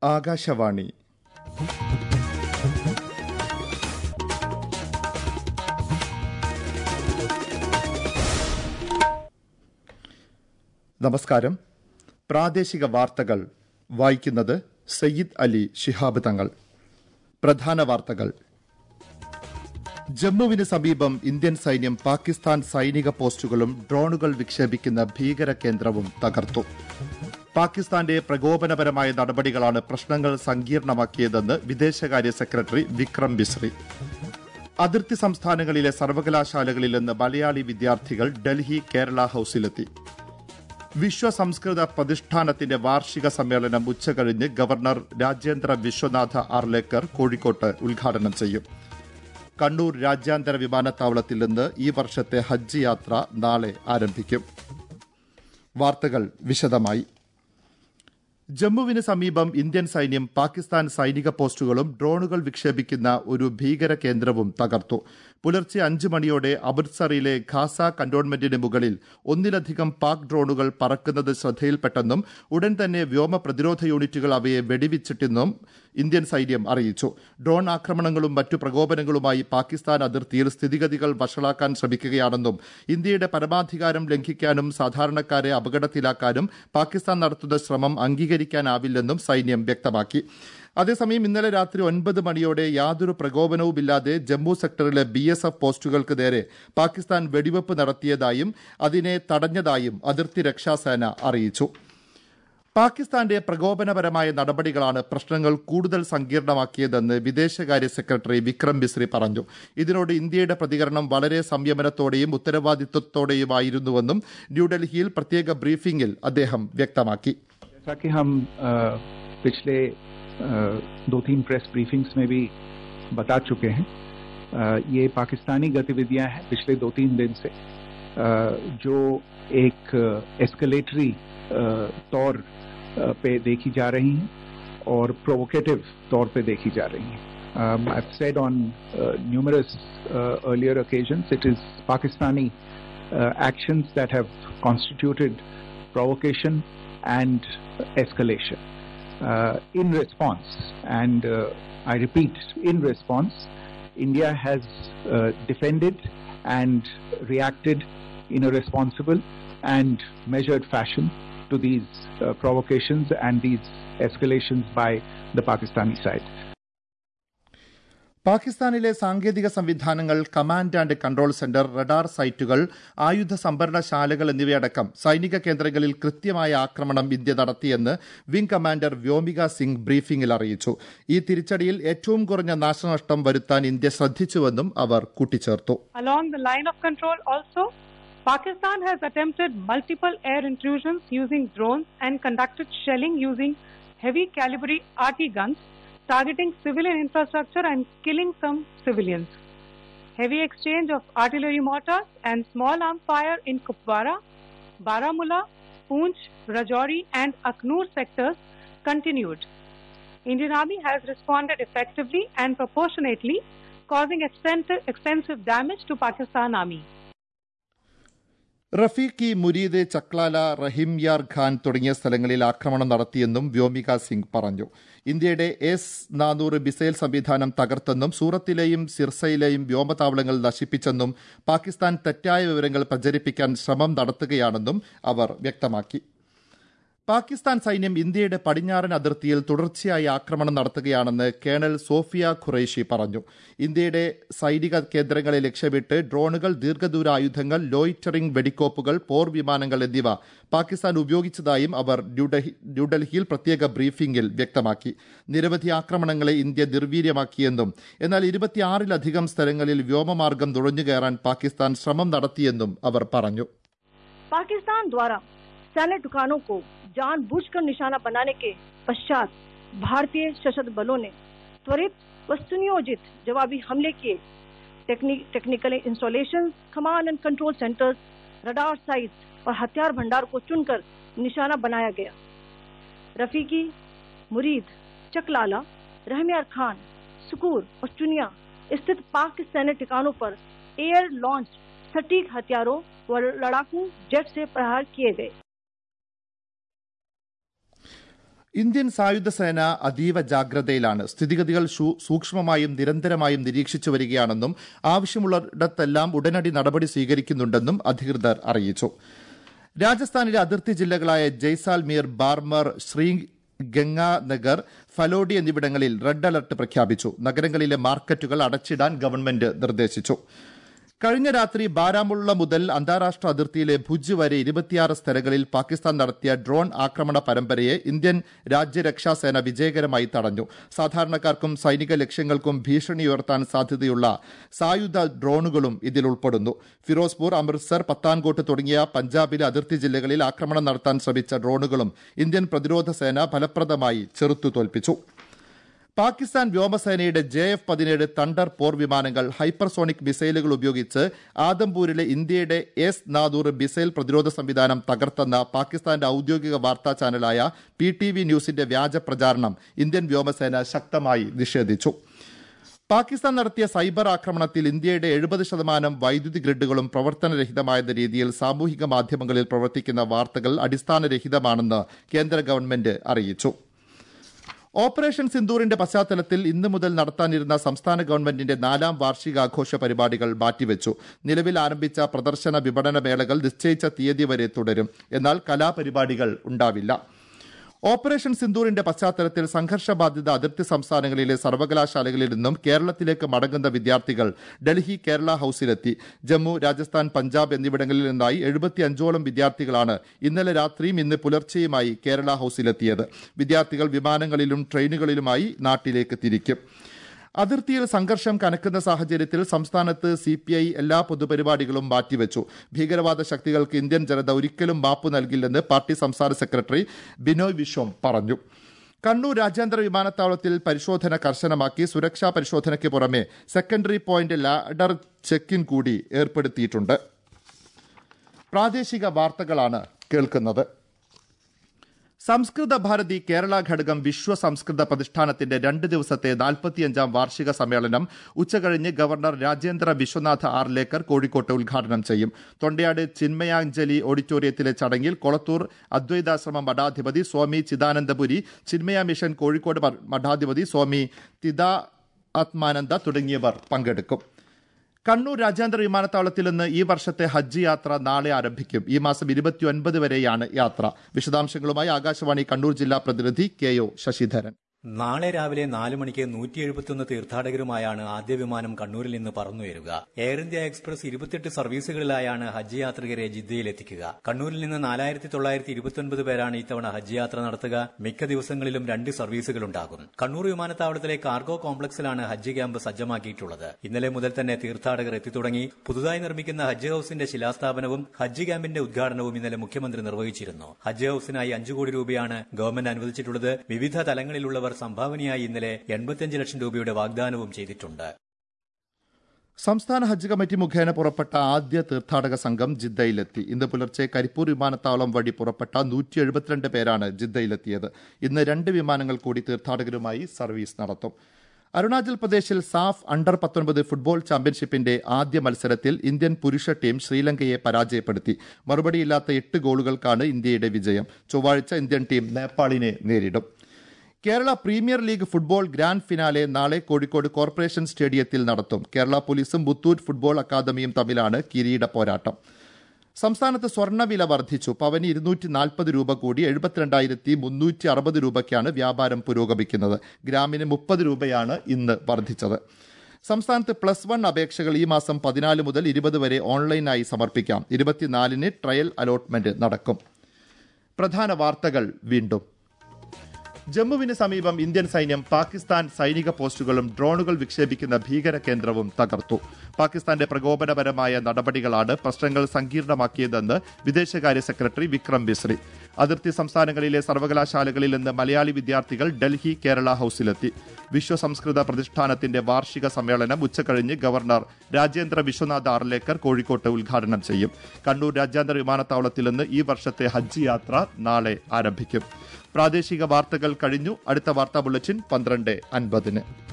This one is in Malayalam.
ആകാശവാണി നമസ്കാരം പ്രാദേശിക വാർത്തകൾ വായിക്കുന്നത് സയ്യിദ് അലി ശിഹാബ് തങ്ങൾ പ്രധാന വാർത്തകൾ ജമ്മുവിന് സമീപം ഇന്ത്യൻ സൈന്യം പാകിസ്ഥാൻ സൈനിക പോസ്റ്റുകളും ഡ്രോണുകൾ വിക്ഷേപിക്കുന്ന ഭീകര കേന്ദ്രവും തകർത്തു പാകിസ്ഥാന്റെ പ്രകോപനപരമായ നടപടികളാണ് പ്രശ്നങ്ങൾ സങ്കീർണമാക്കിയതെന്ന് വിദേശകാര്യ സെക്രട്ടറി വിക്രം ബിസ്രി അതിർത്തി സംസ്ഥാനങ്ങളിലെ സർവകലാശാലകളിൽ നിന്ന് മലയാളി വിദ്യാർത്ഥികൾ ഡൽഹി കേരള ഹൌസിലെത്തി വിശ്വ സംസ്കൃത പ്രതിഷ്ഠാനത്തിന്റെ വാർഷിക സമ്മേളനം ഉച്ചകഴിഞ്ഞ് ഗവർണർ രാജേന്ദ്ര വിശ്വനാഥ ആർലേക്കർ കോഴിക്കോട്ട് ഉദ്ഘാടനം ചെയ്യും കണ്ണൂർ രാജ്യാന്തര വിമാനത്താവളത്തിൽ നിന്ന് ഈ വർഷത്തെ ഹജ്ജ് യാത്ര നാളെ ആരംഭിക്കും വാർത്തകൾ വിശദമായി ജമ്മുവിന് സമീപം ഇന്ത്യൻ സൈന്യം പാകിസ്ഥാൻ സൈനിക പോസ്റ്റുകളും ഡ്രോണുകൾ വിക്ഷേപിക്കുന്ന ഒരു ഭീകര കേന്ദ്രവും തകർത്തു പുലർച്ചെ അഞ്ച് മണിയോടെ അമൃത്സറിലെ ഖാസ കന്റോൺമെന്റിന് മുകളിൽ ഒന്നിലധികം പാക് ഡ്രോണുകൾ പറക്കുന്നത് ശ്രദ്ധയിൽപ്പെട്ടെന്നും ഉടൻ തന്നെ വ്യോമ പ്രതിരോധ യൂണിറ്റുകൾ അവയെ വെടിവെച്ചിട്ടെന്നും ഇന്ത്യൻ സൈന്യം അറിയിച്ചു ഡ്രോൺ ആക്രമണങ്ങളും മറ്റു പ്രകോപനങ്ങളുമായി പാകിസ്ഥാൻ അതിർത്തിയിൽ സ്ഥിതിഗതികൾ വഷളാക്കാൻ ശ്രമിക്കുകയാണെന്നും ഇന്ത്യയുടെ പരമാധികാരം ലംഘിക്കാനും സാധാരണക്കാരെ അപകടത്തിലാക്കാനും പാകിസ്ഥാൻ നടത്തുന്ന ശ്രമം അംഗീകരിക്കാനാവില്ലെന്നും സൈന്യം വ്യക്തമാക്കി അതേസമയം ഇന്നലെ രാത്രി ഒൻപത് മണിയോടെ യാതൊരു പ്രകോപനവുമില്ലാതെ ജമ്മു സെക്ടറിലെ ബി എസ് എഫ് പോസ്റ്റുകൾക്ക് നേരെ പാകിസ്ഥാൻ വെടിവെപ്പ് നടത്തിയതായും അതിനെ തടഞ്ഞതായും അതിർത്തി രക്ഷാസേന അറിയിച്ചു പാകിസ്ഥാന്റെ പ്രകോപനപരമായ നടപടികളാണ് പ്രശ്നങ്ങൾ കൂടുതൽ സങ്കീർണമാക്കിയതെന്ന് വിദേശകാര്യ സെക്രട്ടറി വിക്രം ബിസ്രി പറഞ്ഞു ഇതിനോട് ഇന്ത്യയുടെ പ്രതികരണം വളരെ സംയമനത്തോടെയും ഉത്തരവാദിത്വത്തോടെയുമായിരുന്നുവെന്നും ന്യൂഡൽഹിയിൽ പ്രത്യേക ബ്രീഫിംഗിൽ അദ്ദേഹം വ്യക്തമാക്കി जैसा कि हम आ, पिछले आ, दो तीन प्रेस ब्रीफिंग्स में भी बता चुके हैं आ, ये पाकिस्तानी गतिविधियां हैं पिछले दो तीन दिन से आ, जो एक एस्केलेटरी तौर पे देखी जा रही हैं और प्रोवोकेटिव तौर पे देखी जा रही हैं Um, I've said on uh, numerous uh, earlier occasions, it is Pakistani uh, actions that have constituted provocation and escalation. Uh, in response, and uh, I repeat, in response, India has uh, defended and reacted in a responsible and measured fashion to these provocations and these escalations by the Pakistani side. പാകിസ്ഥാനിലെ സാങ്കേതിക സംവിധാനങ്ങൾ command and control centre radar സൈറ്റുകൾ ആയുധ സംഭരണശാലകൾ എന്നിവയടക്കം സൈനിക കേന്ദ്രങ്ങളിൽ കൃത്യമായ ആക്രമണം ഇന്ത്യ നടത്തിയെന്ന് വിംഗ് കമാൻഡർ വ്യോമിക സിംഗ് ബ്രീഫിംഗിൽ അറിയിച്ചു ഈ തിരിച്ചടിയിൽ ഏറ്റവും കുറഞ്ഞ നാശനഷ്ടം വരുത്താൻ ഇന്ത്യ ശ്രദ്ധിച്ചുവെന്നും അവർ കൂട്ടിച്ചേർത്തു Along the line of control also, Pakistan has attempted multiple air intrusions using drones and conducted shelling using heavy caliber RT guns targeting civilian infrastructure and killing some civilians. Heavy exchange of artillery mortars and small arms fire in Kupwara, Baramulla, Poonch, Rajouri and Aknoor sectors continued. Indian Army has responded effectively and proportionately, causing extensive, extensive damage to Pakistan Army. റഫീഖി മുരീദ് ചക്ലാല റഹിംയാർ Khan തുടങ്ങിയ സ്ഥലങ്ങളിൽ ആക്രമണം നടത്തിയെന്നും വ്യോമിക സിംഗ് പറഞ്ഞു ഇന്ത്യയുടെ എസ് നാനൂറ് മിസൈൽ സംവിധാനം തകർത്തെന്നും സൂറത്തിലെയും സിർസയിലെയും വ്യോമതാവളങ്ങൾ നശിപ്പിച്ചെന്നും പാകിസ്ഥാൻ തെറ്റായ വിവരങ്ങൾ പ്രചരിപ്പിക്കാൻ ശ്രമം നടത്തുകയാണെന്നും അവർ വ്യക്തമാക്കി പാകിസ്ഥാൻ സൈന്യം ഇന്ത്യയുടെ പടിഞ്ഞാറൻ അതിർത്തിയിൽ തുടർച്ചയായി ആക്രമണം നടത്തുകയാണെന്ന് കേണൽ സോഫിയ ഖുറൈഷി പറഞ്ഞു ഇന്ത്യയുടെ സൈനിക കേന്ദ്രങ്ങളെ ലക്ഷ്യമിട്ട് ഡ്രോണുകൾ ദീർഘദൂര ആയുധങ്ങൾ ലോയിറ്ററിംഗ് വെടിക്കോപ്പുകൾ പോർ വിമാനങ്ങൾ എന്നിവ പാകിസ്ഥാൻ ഉപയോഗിച്ചതായും അവർ ന്യൂഡൽഹിയിൽ പ്രത്യേക ബ്രീഫിംഗിൽ വ്യക്തമാക്കി നിരവധി ആക്രമണങ്ങളെ ഇന്ത്യ നിർവീര്യമാക്കിയെന്നും എന്നാൽ ഇരുപത്തിയാറിലധികം സ്ഥലങ്ങളിൽ വ്യോമമാർഗം നുഴഞ്ഞുകയറാൻ പാകിസ്ഥാൻ ശ്രമം നടത്തിയെന്നും അവർ പറഞ്ഞു पाकिस्तान द्वारा सैन्य ठिकानों को जानबूझकर निशाना बनाने के पश्चात भारतीय सशस्त्र बलों ने त्वरित व सुनियोजित जवाबी हमले किए technique technical installation command and control centres radar sites और हथियार भंडार को चुनकर निशाना बनाया गया रफीकी मुरीद चकलाला रहमियार खान सुकूर और चुनिया स्थित पाक सैन्य ठिकानों पर एयर लॉन्च सटीक हथियारों व लड़ाकू जेट से प्रहार किए गए ഇന്ത്യൻ സായുധ സേന അതീവ ജാഗ്രതയിലാണ് സ്ഥിതിഗതികൾ ശു- സൂക്ഷ്മമായും നിരന്തരമായും നിരീക്ഷിച്ചു വരികയാണെന്നും ആവശ്യമുള്ളിടത്തെല്ലാം ഉടനടി നടപടി സ്വീകരിക്കുന്നുണ്ടെന്നും അധികൃതർ അറിയിച്ചു രാജസ്ഥാനിലെ അതിർത്തി ജില്ലകളായ ജയ്സാൽമീർ ബാർമർ ശ്രീ ഗംഗാനഗർ ഫലോഡി എന്നിവിടങ്ങളിൽ റെഡ് അലർട്ട് പ്രഖ്യാപിച്ചു നഗരങ്ങളിലെ മാർക്കറ്റുകൾ അടച്ചിടാൻ ഗവൺമെന്റ് നിർദ്ദേശിച്ചു കഴിഞ്ഞ രാത്രി ബാരാമുള്ള മുതൽ അന്താരാഷ്ട്ര അതിർത്തിയിലെ ഭുജ് വരെ ഇരുപത്തിയാറ് സ്ഥലങ്ങളിൽ പാകിസ്ഥാൻ നടത്തിയ ഡ്രോൺ ആക്രമണ പരമ്പരയെ ഇന്ത്യൻ രാജ്യരക്ഷാസേന വിജയകരമായി തടഞ്ഞു സാധാരണക്കാർക്കും സൈനിക ലക്ഷ്യങ്ങൾക്കും ഭീഷണി ഉയർത്താൻ സാധ്യതയുള്ള സായുധ ഡ്രോണുകളും ഇതിൽ ഉൾപ്പെടുന്നു ഫിറോസ്പൂർ അമൃത്സർ പത്താൻകോട്ട് തുടങ്ങിയ പഞ്ചാബിലെ അതിർത്തി ജില്ലകളിൽ ആക്രമണം നടത്താൻ ശ്രമിച്ച ഡ്രോണുകളും ഇന്ത്യൻ പ്രതിരോധ സേന ഫലപ്രദമായി ചെറുത്തു തോൽപ്പിച്ചു പാകിസ്ഥാൻ വ്യോമസേനയുടെ ജെ എഫ് പതിനേഴ് തണ്ടർ പോർ വിമാനങ്ങൾ ഹൈപ്പർസോണിക് മിസൈലുകൾ ഉപയോഗിച്ച് ആദംപൂരിലെ ഇന്ത്യയുടെ എസ് നാനൂറ് മിസൈൽ പ്രതിരോധ സംവിധാനം തകർത്തെന്ന പാകിസ്ഥാന്റെ ഔദ്യോഗിക വാർത്താ ചാനലായ പി ടി വി ന്യൂസിന്റെ വ്യാജ പ്രചാരണം ഇന്ത്യൻ വ്യോമസേന ശക്തമായി നിഷേധിച്ചു പാകിസ്ഥാൻ നടത്തിയ സൈബർ ആക്രമണത്തിൽ ഇന്ത്യയുടെ എഴുപത് ശതമാനം വൈദ്യുതി ഗ്രിഡുകളും പ്രവർത്തനരഹിതമായ രീതിയിൽ സാമൂഹിക മാധ്യമങ്ങളിൽ പ്രവർത്തിക്കുന്ന വാർത്തകൾ അടിസ്ഥാനരഹിതമാണെന്ന് കേന്ദ്ര ഗവൺമെന്റ് അറിയിച്ചു ഓപ്പറേഷൻ സിന്ദൂറിന്റെ പശ്ചാത്തലത്തിൽ ഇന്നു മുതൽ നടത്താനിരുന്ന സംസ്ഥാന ഗവൺമെന്റിന്റെ നാലാം വാർഷികാഘോഷ പരിപാടികൾ മാറ്റിവെച്ചു നിലവിൽ ആരംഭിച്ച പ്രദർശന വിപണന മേളകൾ നിശ്ചയിച്ച തീയതി വരെ തുടരും എന്നാൽ കലാപരിപാടികൾ ഉണ്ടാവില്ല ഓപ്പറേഷൻ സിന്ദൂറിന്റെ പശ്ചാത്തലത്തിൽ സംഘർഷബാധിത അതിർത്തി സംസ്ഥാനങ്ങളിലെ സർവകലാശാലകളിൽ നിന്നും കേരളത്തിലേക്ക് മടങ്ങുന്ന വിദ്യാർത്ഥികൾ ഡൽഹി കേരള ഹൌസിലെത്തി ജമ്മു രാജസ്ഥാൻ പഞ്ചാബ് എന്നിവിടങ്ങളിൽ നിന്നായി എഴുപത്തിയഞ്ചോളം വിദ്യാർത്ഥികളാണ് ഇന്നലെ രാത്രിയും ഇന്ന് പുലർച്ചെയുമായി കേരള ഹൌസിലെത്തിയത് വിദ്യാർത്ഥികൾ വിമാനങ്ങളിലും ട്രെയിനുകളിലുമായി നാട്ടിലേക്ക് തിരിക്കും അതിർത്തിയിൽ സംഘർഷം കനക്കുന്ന സാഹചര്യത്തിൽ സംസ്ഥാനത്ത് സി പി ഐ എല്ലാ പൊതുപരിപാടികളും മാറ്റിവെച്ചു ഭീകരവാദ ശക്തികൾക്ക് ഇന്ത്യൻ ജനത ഒരിക്കലും മാപ്പ് നൽകില്ലെന്ന് പാർട്ടി സംസ്ഥാന സെക്രട്ടറി ബിനോയ് വിശ്വം പറഞ്ഞു കണ്ണൂർ രാജ്യാന്തര വിമാനത്താവളത്തിൽ പരിശോധന കർശനമാക്കി സുരക്ഷാ പരിശോധനയ്ക്ക് പുറമെ സെക്കൻഡറി പോയിന്റ് ലാഡർ ചെക്കിൻ കൂടി ഏർപ്പെടുത്തിയിട്ടുണ്ട് പ്രാദേശിക വാർത്തകളാണ് കേൾക്കുന്നത് സംസ്കൃത ഭാരതി കേരള ഘടകം വിശ്വ സംസ്കൃത പ്രതിഷ്ഠാനത്തിന്റെ രണ്ട് ദിവസത്തെ നാൽപ്പത്തിയഞ്ചാം വാർഷിക സമ്മേളനം ഉച്ചകഴിഞ്ഞ് ഗവർണർ രാജേന്ദ്ര വിശ്വനാഥ ആർലേക്കർ കോഴിക്കോട്ട് ഉദ്ഘാടനം ചെയ്യും തൊണ്ടയാട് ചിന്മയാഞ്ജലി ഓഡിറ്റോറിയത്തിലെ ചടങ്ങിൽ കൊളത്തൂർ അദ്വൈതാശ്രമ മഠാധിപതി സ്വാമി ചിദാനന്ദപുരി ചിന്മയ മിഷൻ കോഴിക്കോട് മഠാധിപതി സ്വാമി തിദാ ആത്മാനന്ദ തുടങ്ങിയവർ പങ്കെടുക്കും കണ്ണൂർ രാജ്യാന്തര വിമാനത്താവളത്തിൽ നിന്ന് ഈ വർഷത്തെ ഹജ്ജ് യാത്ര നാളെ ആരംഭിക്കും ഈ മാസം ഇരുപത്തിയൊൻപത് വരെയാണ് യാത്ര വിശദാംശങ്ങളുമായി ആകാശവാണി കണ്ണൂർ ജില്ലാ പ്രതിനിധി കെ ഒ ശശിധരൻ നാളെ രാവിലെ നാല് മണിക്ക് നൂറ്റി എഴുപത്തിയൊന്ന് തീർത്ഥാടകരുമായാണ് ആദ്യ വിമാനം കണ്ണൂരിൽ നിന്ന് പറന്നുയരുക എയർ ഇന്ത്യ എക്സ്പ്രസ് ഇരുപത്തിയെട്ട് സർവീസുകളിലായാണ് ഹജ്ജ് യാത്രികരെ ജിദ്ദയിലെത്തിക്കുക കണ്ണൂരിൽ നിന്ന് നാലായിരത്തി തൊള്ളായിരത്തി ഇരുപത്തിയൊൻപത് പേരാണ് ഇത്തവണ ഹജ്ജ് യാത്ര നടത്തുക മിക്ക ദിവസങ്ങളിലും രണ്ട് സർവീസുകളുണ്ടാകും കണ്ണൂർ വിമാനത്താവളത്തിലെ കാർഗോ കോംപ്ലക്സിലാണ് ഹജ്ജ് ക്യാമ്പ് സജ്ജമാക്കിയിട്ടുള്ളത് ഇന്നലെ മുതൽ തന്നെ തീർത്ഥാടകർ എത്തിത്തുടങ്ങി പുതുതായി നിർമ്മിക്കുന്ന ഹജ്ജ് ഹൌസിന്റെ ശിലാസ്ഥാപനവും ഹജ്ജ് ക്യാമ്പിന്റെ ഉദ്ഘാടനവും ഇന്നലെ മുഖ്യമന്ത്രി നിർവഹിച്ചിരുന്നു ഹജ്ജ് ഹൌസിനായി അഞ്ചു കോടി രൂപയാണ് ഗവൺമെന്റ് അനുവദിച്ചിട്ടുള്ളത് വിവിധ തലങ്ങളിലുള്ളവർ സംഭാവനയായി ഇന്നലെ എൺപത്തിയഞ്ച് ലക്ഷം രൂപയുടെ വാഗ്ദാനവും ചെയ്തിട്ടുണ്ട് സംസ്ഥാന ഹജ്ജ് കമ്മിറ്റി മുഖേന പുറപ്പെട്ട ആദ്യ തീർത്ഥാടക സംഘം ജിദ്ദയിലെത്തി ഇന്ന് പുലർച്ചെ കരിപ്പൂർ വിമാനത്താവളം വഴി പുറപ്പെട്ട നൂറ്റി എഴുപത്തിരണ്ട് പേരാണ് ജിദ്ദയിലെത്തിയത് ഇന്ന് രണ്ട് വിമാനങ്ങൾ കൂടി തീർത്ഥാടകരുമായി സർവീസ് നടത്തും അരുണാചൽ പ്രദേശിൽ സാഫ് അണ്ടർ പത്തൊൻപത് ഫുട്ബോൾ ചാമ്പ്യൻഷിപ്പിന്റെ ആദ്യ മത്സരത്തിൽ ഇന്ത്യൻ പുരുഷ ടീം ശ്രീലങ്കയെ പരാജയപ്പെടുത്തി മറുപടിയില്ലാത്ത എട്ട് ഗോളുകൾക്കാണ് ഇന്ത്യയുടെ വിജയം ചൊവ്വാഴ്ച ഇന്ത്യൻ ടീം നേപ്പാളിനെ നേരിടും Kerala premier league football grand finale നാളെ കോഴിക്കോട് കോർപ്പറേഷൻ സ്റ്റേഡിയത്തിൽ നടത്തും കേരള പോലീസും മുത്തൂറ്റ് ഫുട്ബോൾ അക്കാദമിയും തമ്മിലാണ് കിരീട പോരാട്ടം സംസ്ഥാനത്ത് സ്വർണ്ണവില വർദ്ധിച്ചു പവന് ഇരുന്നൂറ്റി നാൽപ്പത് രൂപ കൂടി എഴുപത്തിരണ്ടായിരത്തി മുന്നൂറ്റി അറുപത് രൂപയ്ക്കാണ് വ്യാപാരം പുരോഗമിക്കുന്നത് ഗ്രാമിന് മുപ്പത് രൂപയാണ് ഇന്ന് വർദ്ധിച്ചത് സംസ്ഥാനത്ത് പ്ലസ് വൺ അപേക്ഷകൾ ഈ മാസം പതിനാല് മുതൽ ഇരുപത് വരെ ഓൺലൈനായി സമർപ്പിക്കാം ഇരുപത്തിനാലിന് ട്രയൽ അലോട്ട്മെന്റ് നടക്കും പ്രധാന വാർത്തകൾ വീണ്ടും ജമ്മുവിന് സമീപം ഇന്ത്യൻ സൈന്യം പാകിസ്ഥാൻ സൈനിക പോസ്റ്റുകളും ഡ്രോണുകൾ വിക്ഷേപിക്കുന്ന ഭീകര കേന്ദ്രവും തകർത്തു പാകിസ്ഥാന്റെ പ്രകോപനപരമായ നടപടികളാണ് പ്രശ്നങ്ങൾ സങ്കീർണമാക്കിയതെന്ന് വിദേശകാര്യ സെക്രട്ടറി വിക്രം ബിസ്രി അതിർത്തി സംസ്ഥാനങ്ങളിലെ സർവകലാശാലകളിൽ നിന്ന് മലയാളി വിദ്യാർത്ഥികൾ ഡൽഹി കേരള ഹൌസിലെത്തി വിശ്വസംസ്കൃത പ്രതിഷ്ഠാനത്തിന്റെ വാർഷിക സമ്മേളനം ഉച്ചകഴിഞ്ഞ് ഗവർണർ രാജേന്ദ്ര വിശ്വനാഥ് ആർലേക്കർ കോഴിക്കോട്ട് ഉദ്ഘാടനം ചെയ്യും കണ്ണൂർ രാജ്യാന്തര വിമാനത്താവളത്തിൽ നിന്ന് ഈ വർഷത്തെ ഹജ്ജ് യാത്ര നാളെ ആരംഭിക്കും പ്രാദേശിക വാർത്തകൾ കഴിഞ്ഞു അടുത്ത വാർത്താ ബുള്ളറ്റിൻ പന്ത്രണ്ട് അൻപതിന്